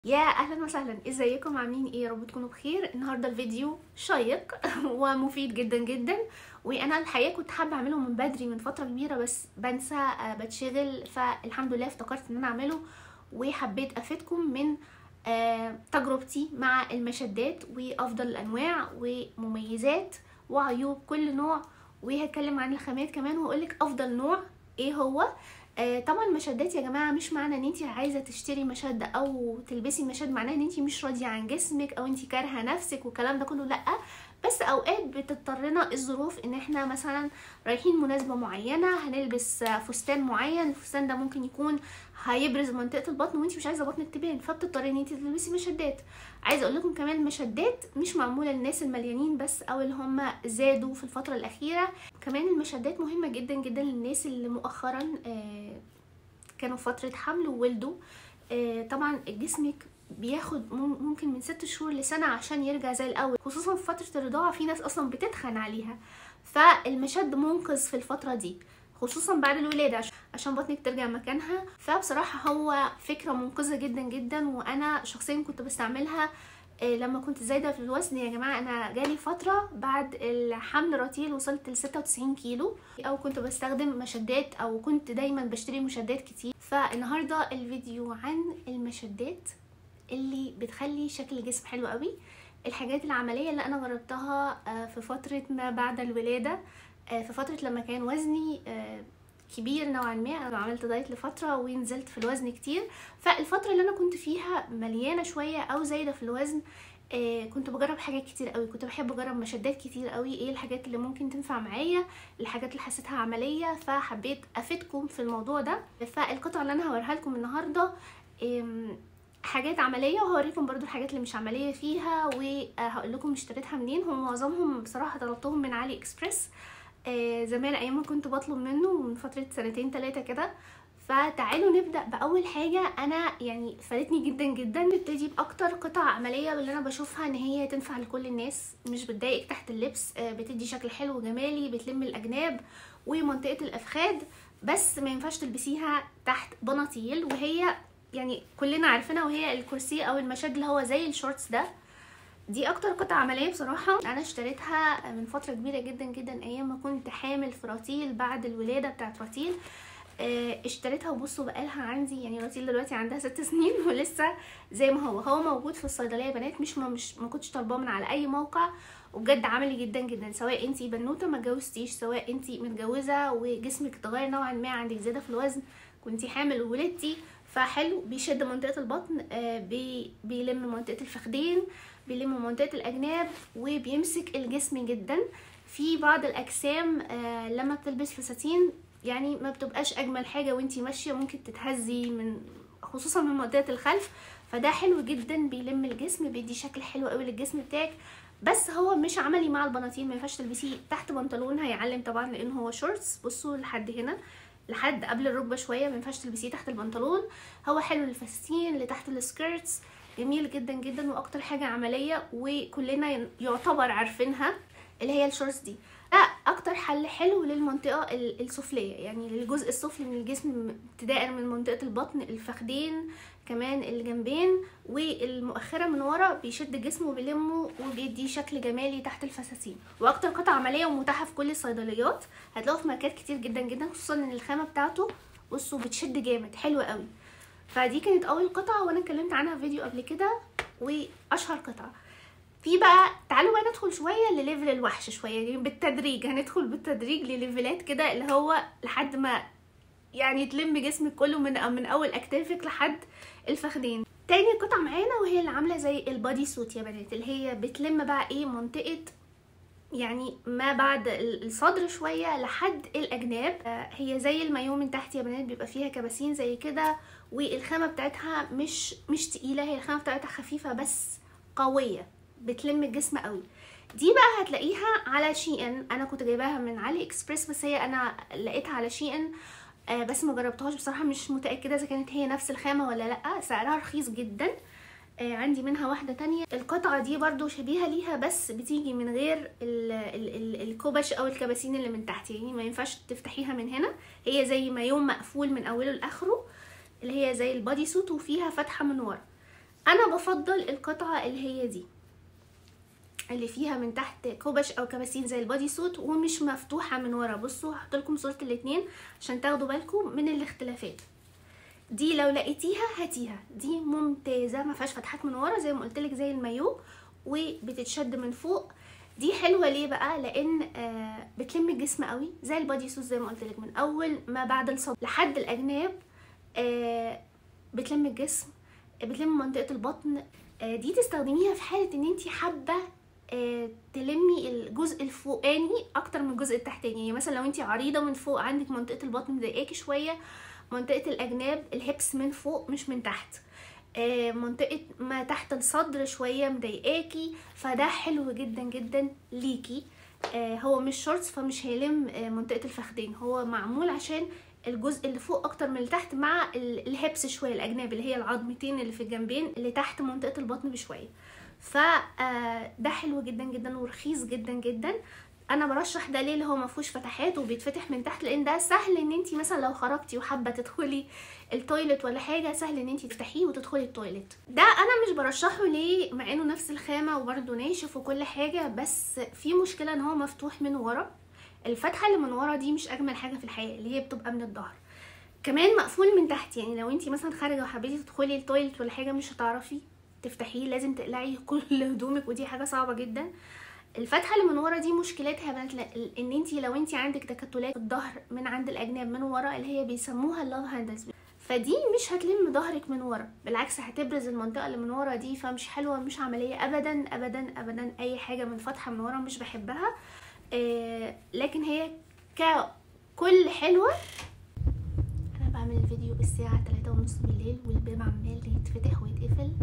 يا اهلا وسهلا ازيكم عاملين ايه يا رب تكونوا بخير النهارده الفيديو شيق ومفيد جدا جدا وانا الحقيقه كنت حابه اعمله من بدري من فتره كبيره بس بنسى آه، بتشغل فالحمد لله افتكرت ان انا اعمله وحبيت افيدكم من آه، تجربتي مع المشدات وافضل الانواع ومميزات وعيوب كل نوع وهتكلم عن الخامات كمان واقولك افضل نوع ايه هو آه، طبعا المشدات يا جماعه مش معنى ان انت عايزه تشتري مشده او تلبسي مشد معناه ان انت مش راضيه عن جسمك او انت كارهه نفسك والكلام ده كله لا بس اوقات بتضطرنا الظروف ان احنا مثلا رايحين مناسبه معينه هنلبس فستان معين الفستان ده ممكن يكون هيبرز منطقه البطن وانت مش عايزه بطنك تبان فبتضطري ان انت تلبسي مشدات عايزه اقول لكم كمان المشدات مش معموله للناس المليانين بس او اللي هم زادوا في الفتره الاخيره كمان المشدات مهمه جدا جدا للناس اللي مؤخرا آه، كانوا في فتره حمل وولدوا آه، طبعا جسمك بياخد مم- ممكن من ست شهور لسنة عشان يرجع زي الأول خصوصا في فترة الرضاعة في ناس أصلا بتتخن عليها فالمشد منقذ في الفترة دي خصوصا بعد الولادة عش- عشان بطنك ترجع مكانها فبصراحة هو فكرة منقذة جدا جدا وأنا شخصيا كنت بستعملها آه، لما كنت زايدة في الوزن يا جماعة أنا جالي فترة بعد الحمل رتيل وصلت ل 96 كيلو أو كنت بستخدم مشدات أو كنت دايما بشتري مشدات كتير فالنهاردة الفيديو عن المشدات اللي بتخلي شكل الجسم حلو قوي الحاجات العملية اللي أنا جربتها آه، في فترة ما بعد الولادة آه، في فترة لما كان وزني آه، كبير نوعا ما انا عملت دايت لفتره ونزلت في الوزن كتير فالفتره اللي انا كنت فيها مليانه شويه او زايده في الوزن آه كنت بجرب حاجات كتير قوي كنت بحب اجرب مشدات كتير قوي ايه الحاجات اللي ممكن تنفع معايا الحاجات اللي حسيتها عمليه فحبيت افيدكم في الموضوع ده فالقطعه اللي انا هوريها لكم النهارده آم، حاجات عمليه وهوريكم برضو الحاجات اللي مش عمليه فيها وهقول لكم اشتريتها منين هم معظمهم بصراحه طلبتهم من علي اكسبريس آه، زمان ايام ما كنت بطلب منه من فتره سنتين ثلاثه كده فتعالوا نبدا باول حاجه انا يعني فادتني جدا جدا نبتدي باكتر قطع عمليه واللي انا بشوفها ان هي تنفع لكل الناس مش بتضايقك تحت اللبس آه، بتدي شكل حلو وجمالي بتلم الاجناب ومنطقه الافخاذ بس ما ينفعش تلبسيها تحت بناطيل وهي يعني كلنا عارفينها وهي الكرسي او المشد اللي هو زي الشورتس ده دي اكتر قطعة عملية بصراحة انا اشتريتها من فترة كبيرة جدا جدا ايام ما كنت حامل في رتيل بعد الولادة بتاعت رتيل اه، اشتريتها وبصوا بقالها عندي يعني رتيل دلوقتي عندها ست سنين ولسه زي ما هو هو موجود في الصيدلية يا بنات مش ما مش ما كنتش طالباه من على اي موقع وبجد عملي جدا جدا سواء انتي بنوته ما اتجوزتيش سواء انتي متجوزه وجسمك اتغير نوعا ما عندك زياده في الوزن كنتي حامل وولدتي فحلو بيشد منطقه البطن آه، بي بيلم منطقه الفخدين بيلم منطقه الاجناب وبيمسك الجسم جدا في بعض الاجسام آه، لما بتلبس فساتين يعني ما بتبقاش اجمل حاجه وانتي ماشيه ممكن تتهزي من خصوصا من منطقه الخلف فده حلو جدا بيلم الجسم بيدي شكل حلو قوي للجسم بتاعك بس هو مش عملي مع البناطيل ما ينفعش تلبسيه تحت بنطلون هيعلم طبعا لان هو شورتس بصوا لحد هنا لحد قبل الركبه شويه ما ينفعش تلبسيه تحت البنطلون هو حلو للفساتين اللي تحت السكيرتس جميل جدا جدا واكتر حاجه عمليه وكلنا يعتبر عارفينها اللي هي الشورتس دي ده اكتر حل حلو للمنطقه ال- السفليه يعني للجزء السفلي من الجسم ابتداء من منطقه البطن الفخدين كمان الجنبين والمؤخره من ورا بيشد الجسم وبيلمه وبيدي شكل جمالي تحت الفساتين واكتر قطعه عمليه ومتاحه في كل الصيدليات هتلاقوه في ماركات كتير جدا جدا خصوصا ان الخامه بتاعته بصوا بتشد جامد حلوه قوي فدي كانت اول قطعه وانا اتكلمت عنها في فيديو قبل كده واشهر قطعه في بقى تعالوا بقى ندخل شويه لليفل الوحش شويه يعني بالتدريج هندخل بالتدريج لليفلات كده اللي هو لحد ما يعني تلم جسمك كله من من اول اكتافك لحد الفخدين تاني قطعه معانا وهي اللي عامله زي البادي سوت يا بنات اللي هي بتلم بقى ايه منطقه يعني ما بعد الصدر شويه لحد الاجناب آه، هي زي المايو من تحت يا بنات بيبقى فيها كباسين زي كده والخامه بتاعتها مش مش تقيله هي الخامه بتاعتها خفيفه بس قويه بتلم الجسم قوي دي بقى هتلاقيها على شي ان انا كنت جايباها من علي اكسبريس بس هي انا لقيتها على شي ان آه بس ما جربتهاش بصراحه مش متاكده اذا كانت هي نفس الخامه ولا لا سعرها رخيص جدا آه عندي منها واحده تانية القطعه دي برضو شبيهه ليها بس بتيجي من غير ال ال ال الكوبش او الكباسين اللي من تحت يعني ما ينفعش تفتحيها من هنا هي زي مايو مقفول من اوله لاخره اللي هي زي البادي سوت وفيها فتحه من ورا انا بفضل القطعه اللي هي دي اللي فيها من تحت كوبش او كباسين زي البادي سوت ومش مفتوحه من ورا بصوا هحط لكم صوره الاتنين عشان تاخدوا بالكم من الاختلافات دي لو لقيتيها هاتيها دي ممتازه ما فيهاش فتحات من ورا زي ما قلت لك زي المايو وبتتشد من فوق دي حلوه ليه بقى لان آه بتلم الجسم قوي زي البادي سوت زي ما قلت لك من اول ما بعد الصدر لحد الاجناب آه بتلم الجسم بتلم منطقه البطن آه دي تستخدميها في حاله ان انت حابه آه تلمي الجزء الفوقاني اكتر من الجزء التحتاني يعني مثلا لو انت عريضه من فوق عندك منطقه البطن مضايقاكي شويه منطقه الاجناب الهبس من فوق مش من تحت آه منطقه ما تحت الصدر شويه مضايقاكي فده حلو جدا جدا ليكي آه هو مش شورتس فمش هيلم منطقه الفخدين هو معمول عشان الجزء اللي فوق اكتر من اللي تحت مع الهبس شويه الاجناب اللي هي العظمتين اللي في الجنبين اللي تحت منطقه البطن بشويه فده حلو جدا جدا ورخيص جدا جدا انا برشح ده ليه اللي هو ما فيهوش فتحات وبيتفتح من تحت لان ده سهل ان انت مثلا لو خرجتي وحابه تدخلي التويلت ولا حاجه سهل ان انت تفتحيه وتدخلي التويلت ده انا مش برشحه ليه مع انه نفس الخامه وبرده ناشف وكل حاجه بس في مشكله ان هو مفتوح من ورا الفتحه اللي من ورا دي مش اجمل حاجه في الحياه اللي هي بتبقى من الظهر كمان مقفول من تحت يعني لو انت مثلا خارجه وحبيتي تدخلي التويلت ولا حاجه مش هتعرفي تفتحيه لازم تقلعي كل هدومك ودي حاجه صعبه جدا الفتحه اللي من ورا دي مشكلتها بنت ان انت لو انت عندك تكتلات في الظهر من عند الاجناب من ورا اللي هي بيسموها اللوف هاندلز فدي مش هتلم ظهرك من ورا بالعكس هتبرز المنطقه اللي من ورا دي فمش حلوه مش عمليه ابدا ابدا ابدا اي حاجه من فتحه من ورا مش بحبها آه لكن هي ككل حلوه انا بعمل الفيديو الساعه 3 ونص بالليل والباب عمال يتفتح ويتقفل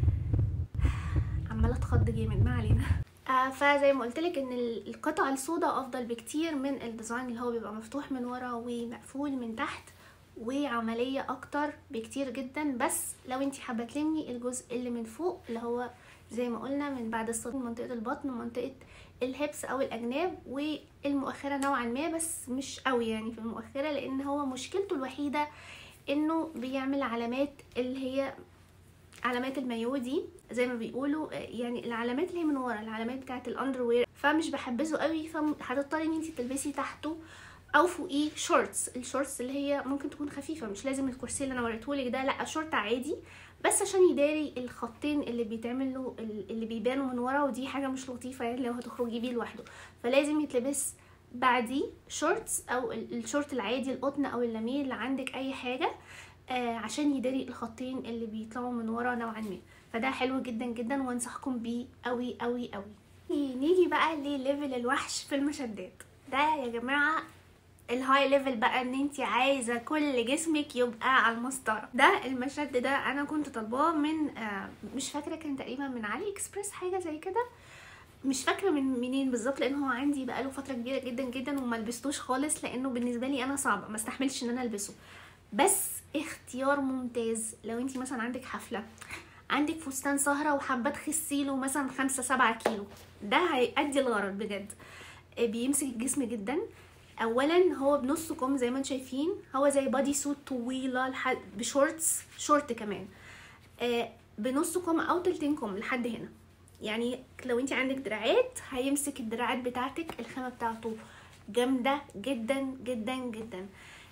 عماله اتخض جامد ما علينا آه فزي ما قلت لك ان القطعه السوداء افضل بكتير من الديزاين اللي هو بيبقى مفتوح من ورا ومقفول من تحت وعمليه اكتر بكتير جدا بس لو انت حابه تلمي الجزء اللي من فوق اللي هو زي ما قلنا من بعد الصدر منطقه البطن ومنطقه الهبس او الاجناب والمؤخره نوعا ما بس مش قوي يعني في المؤخره لان هو مشكلته الوحيده انه بيعمل علامات اللي هي علامات المايو دي زي ما بيقولوا يعني العلامات اللي هي من ورا العلامات بتاعه الاندروير فمش بحبذه قوي فهتضطري ان انت تلبسي تحته او فوقيه شورتس الشورتس اللي هي ممكن تكون خفيفه مش لازم الكرسي اللي انا وريتهولك ده لا شورت عادي بس عشان يداري الخطين اللي بيتعملوا اللي بيبانوا من ورا ودي حاجه مش لطيفه يعني لو هتخرجي بيه لوحده فلازم يتلبس بعديه شورتس او الشورت العادي القطن او اللاميه اللي عندك اي حاجه آه عشان يداري الخطين اللي بيطلعوا من ورا نوعا ما فده حلو جدا جدا وانصحكم بيه قوي قوي قوي نيجي بقى لليفل الوحش في المشدات ده يا جماعه الهاي ليفل بقى ان انت عايزه كل جسمك يبقى على المسطره ده المشد ده انا كنت طالباه من آه مش فاكره كان تقريبا من علي اكسبريس حاجه زي كده مش فاكره من منين بالظبط لان هو عندي بقاله فتره كبيره جدا جدا وما لبستوش خالص لانه بالنسبه لي انا صعبه ما استحملش ان انا البسه بس اختيار ممتاز لو انت مثلا عندك حفله عندك فستان سهرة وحابة تخسي له مثلا خمسة سبعة كيلو ده هيأدي الغرض بجد بيمسك الجسم جدا اولا هو بنص كم زي ما انتم شايفين هو زي بادي سوت طويله لحد بشورتس شورت كمان آه بنص كم او تلتين كم لحد هنا يعني لو انت عندك دراعات هيمسك الدراعات بتاعتك الخامه بتاعته جامده جدا جدا جدا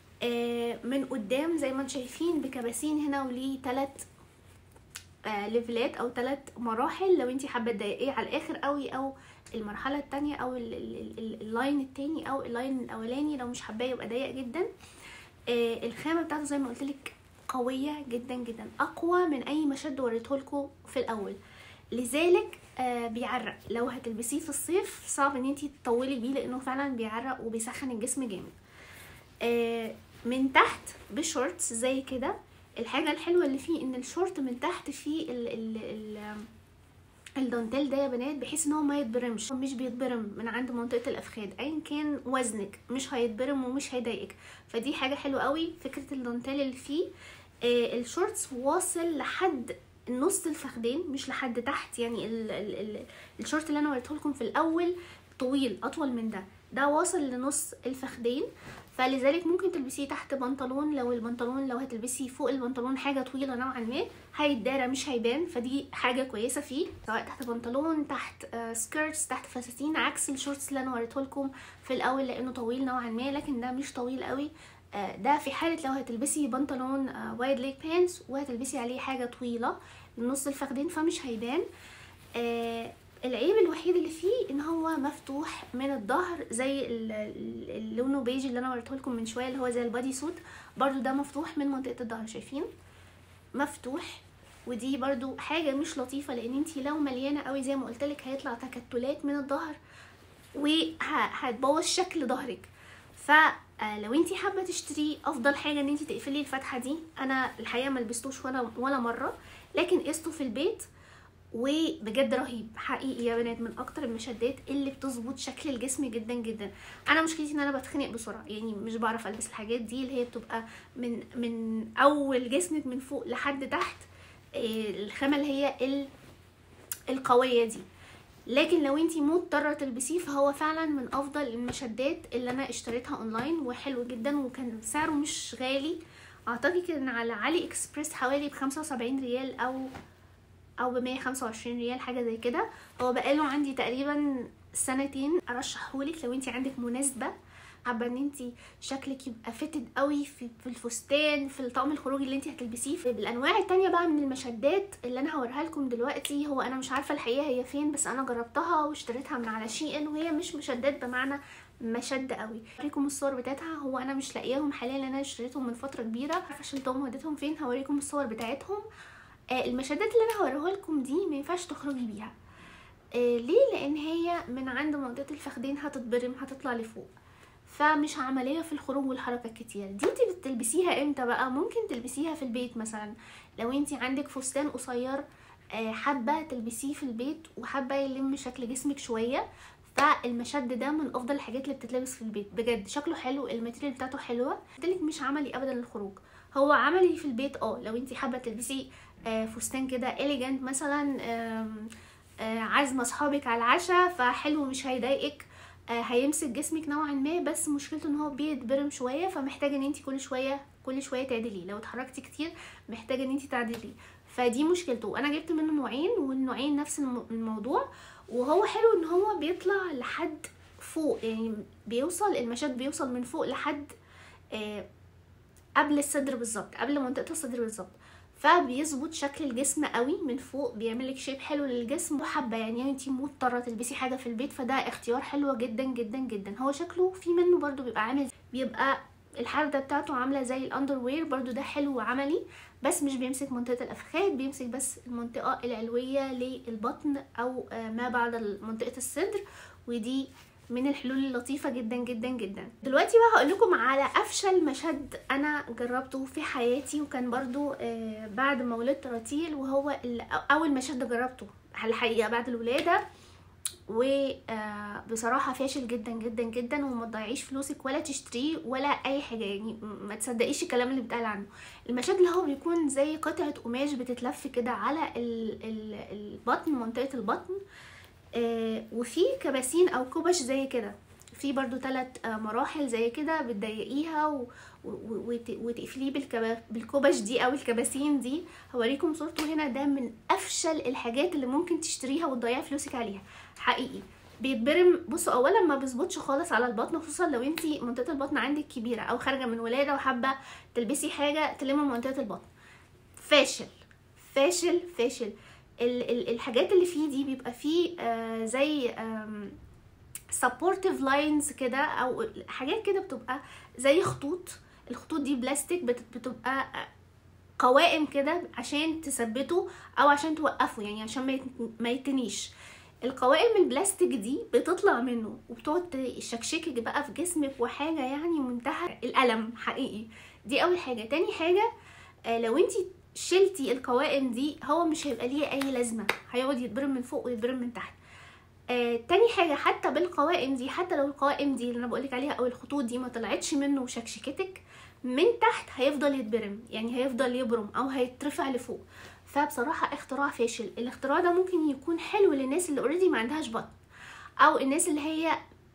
آه من قدام زي ما انتم شايفين بكباسين هنا وليه تلات آه ليفلات او تلات مراحل لو انت حابه تضايقيه على الاخر قوي او المرحله التانية او اللاين التاني او اللاين الاولاني لو مش حباه يبقى ضيق جدا آه الخامه بتاعته زي ما قلت لك قويه جدا جدا اقوى من اي مشد وريته لكم في الاول لذلك آه بيعرق لو هتلبسيه في الصيف صعب ان انت تطولي بيه لانه فعلا بيعرق وبيسخن الجسم جامد آه من تحت بشورتس زي كده الحاجه الحلوه اللي فيه ان الشورت من تحت فيه ال ال ال الدانتيل ده يا بنات بحيث ان هو ما يتبرمش مش بيتبرم من عند منطقه الافخاذ ايا كان وزنك مش هيتبرم ومش هيضايقك فدي حاجه حلوه قوي فكره الدانتيل اللي فيه آه الشورتس واصل لحد نص الفخدين مش لحد تحت يعني ال ال ال الشورت اللي انا وريته لكم في الاول طويل اطول من ده ده واصل لنص الفخدين فلذلك ممكن تلبسيه تحت بنطلون لو البنطلون لو هتلبسي فوق البنطلون حاجه طويله نوعا ما هيتدارى مش هيبان فدي حاجه كويسه فيه سواء تحت بنطلون تحت آه سكيرتس تحت فساتين عكس الشورتس اللي انا وريته لكم في الاول لانه طويل نوعا ما لكن ده مش طويل قوي آه ده في حاله لو هتلبسي بنطلون آه وايد ليك بانس وهتلبسي عليه حاجه طويله لنص الفخدين فمش هيبان آه العيب الوحيد اللي فيه ان هو مفتوح من الظهر زي اللونه بيج اللي انا وريته لكم من شويه اللي هو زي البادي سوت برضو ده مفتوح من منطقه الظهر شايفين مفتوح ودي برضو حاجه مش لطيفه لان انتي لو مليانه قوي زي ما قلت لك هيطلع تكتلات من الظهر وهتبوظ شكل ظهرك فلو انتي حابه تشتري افضل حاجه ان انتي تقفلي الفتحه دي انا الحقيقه ما لبستوش ولا ولا مره لكن قسته في البيت وبجد رهيب حقيقي يا بنات من اكتر المشدات اللي بتظبط شكل الجسم جدا جدا انا مشكلتي ان انا بتخنق بسرعه يعني مش بعرف البس الحاجات دي اللي هي بتبقى من من اول جسمك من فوق لحد تحت الخامه اللي هي القويه دي لكن لو انتي مضطرة تلبسيه فهو فعلا من افضل المشدات اللي انا اشتريتها اونلاين وحلو جدا وكان سعره مش غالي اعتقد كان على علي اكسبريس حوالي بخمسة وسبعين ريال او او ب 125 ريال حاجه زي كده هو بقاله عندي تقريبا سنتين ارشحهولك لو انت عندك مناسبه حابه ان انت شكلك يبقى فيتد قوي في, في الفستان في الطقم الخروجي اللي انت هتلبسيه في الانواع التانية بقى من المشدات اللي انا هوريها لكم دلوقتي هو انا مش عارفه الحقيقه هي فين بس انا جربتها واشتريتها من على شي ان وهي مش مشدات بمعنى مشد قوي هوريكم الصور بتاعتها هو انا مش لاقياهم حاليا لان انا اشتريتهم من فتره كبيره عارفه شلتهم وديتهم فين هوريكم الصور بتاعتهم المشدات اللي انا هوريها لكم دي ما ينفعش تخرجي بيها آه ليه لان هي من عند منطقه الفخدين هتتبرم هتطلع لفوق فمش عمليه في الخروج والحركه الكتير دي انت بتلبسيها امتى بقى ممكن تلبسيها في البيت مثلا لو انت عندك فستان قصير آه حابه تلبسيه في البيت وحابه يلم شكل جسمك شويه فالمشد ده من افضل الحاجات اللي بتتلبس في البيت بجد شكله حلو الماتيريال بتاعته حلوه قلتلك مش عملي ابدا للخروج هو عملي في البيت اه لو انت حابه تلبسي آه فستان كده اليجنت مثلا آه عازمه اصحابك على العشاء فحلو مش هيضايقك آه هيمسك جسمك نوعا ما بس مشكلته ان هو بيتبرم شويه فمحتاجه ان انت كل شويه كل شويه تعدليه لو اتحركتي كتير محتاجه ان انت تعدليه فدي مشكلته انا جبت منه نوعين والنوعين نفس الموضوع وهو حلو ان هو بيطلع لحد فوق يعني بيوصل المشد بيوصل من فوق لحد آه قبل الصدر بالظبط قبل منطقه الصدر بالظبط فبيظبط شكل الجسم قوي من فوق بيعمل لك شيب حلو للجسم وحابه يعني انت مضطره تلبسي حاجه في البيت فده اختيار حلو جدا جدا جدا هو شكله في منه برده بيبقى عامل بيبقى الحرده بتاعته عامله زي الاندر وير برده ده حلو وعملي بس مش بيمسك منطقه الافخاذ بيمسك بس المنطقه العلويه للبطن او ما بعد منطقه الصدر ودي من الحلول اللطيفه جدا جدا جدا دلوقتي بقى هقول لكم على افشل مشد انا جربته في حياتي وكان برضو بعد ما ولدت رتيل وهو اول مشد جربته الحقيقه بعد الولاده وبصراحة فاشل جدا جدا جدا وما تضيعيش فلوسك ولا تشتريه ولا اي حاجة يعني ما تصدقيش الكلام اللي بيتقال عنه المشد اللي هو بيكون زي قطعة قماش بتتلف كده على البطن منطقة البطن آه وفي كباسين او كبش زي كده في برضو ثلاث آه مراحل زي كده بتضيقيها وتقفليه بالكبش دي او الكباسين دي هوريكم صورته هنا ده من افشل الحاجات اللي ممكن تشتريها وتضيعي فلوسك عليها حقيقي بيتبرم بصوا اولا ما بيظبطش خالص على البطن خصوصا لو انت منطقه البطن عندك كبيره او خارجه من ولاده وحابه تلبسي حاجه تلم منطقه البطن فاشل فاشل فاشل ال ال الحاجات اللي فيه دي بيبقى فيه آه زي سبورتيف لاينز كده او حاجات كده بتبقى زي خطوط الخطوط دي بلاستيك بتبقى قوائم كده عشان تثبته او عشان توقفه يعني عشان ما يتنيش القوائم البلاستيك دي بتطلع منه وبتقعد تشكشكك بقى في جسمك وحاجه يعني منتهى الالم حقيقي دي اول حاجه تاني حاجه آه لو انتي شلتي القوائم دي هو مش هيبقى ليه اي لازمه هيقعد يتبرم من فوق ويتبرم من تحت آه تاني حاجه حتى بالقوائم دي حتى لو القوائم دي اللي انا بقولك عليها او الخطوط دي ما طلعتش منه وشكشكتك من تحت هيفضل يتبرم يعني هيفضل يبرم او هيترفع لفوق فبصراحه اختراع فاشل الاختراع ده ممكن يكون حلو للناس اللي اوريدي ما عندهاش بطن او الناس اللي هي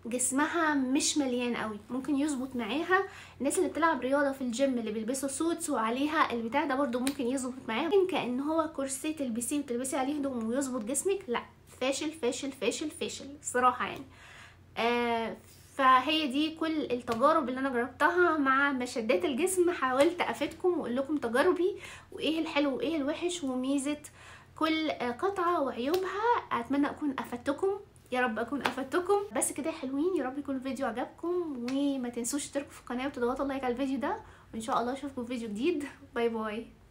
جسمها مش مليان قوي ممكن يظبط معاها الناس اللي بتلعب رياضه في الجيم اللي بيلبسوا سوتس وعليها البتاع ده برضو ممكن يظبط معاها ممكن كان هو كرسي تلبسيه وتلبسي عليه هدوم ويظبط جسمك لا فاشل فاشل فاشل فاشل صراحه يعني آه فهي دي كل التجارب اللي انا جربتها مع مشدات الجسم حاولت افيدكم واقول لكم تجاربي وايه الحلو وايه الوحش وميزه كل قطعه وعيوبها اتمنى اكون افدتكم يا رب اكون افدتكم بس كده يا حلوين يا رب يكون الفيديو عجبكم وما تنسوش تشتركوا في القناه وتضغطوا لايك على الفيديو ده وان شاء الله اشوفكم في فيديو جديد باي باي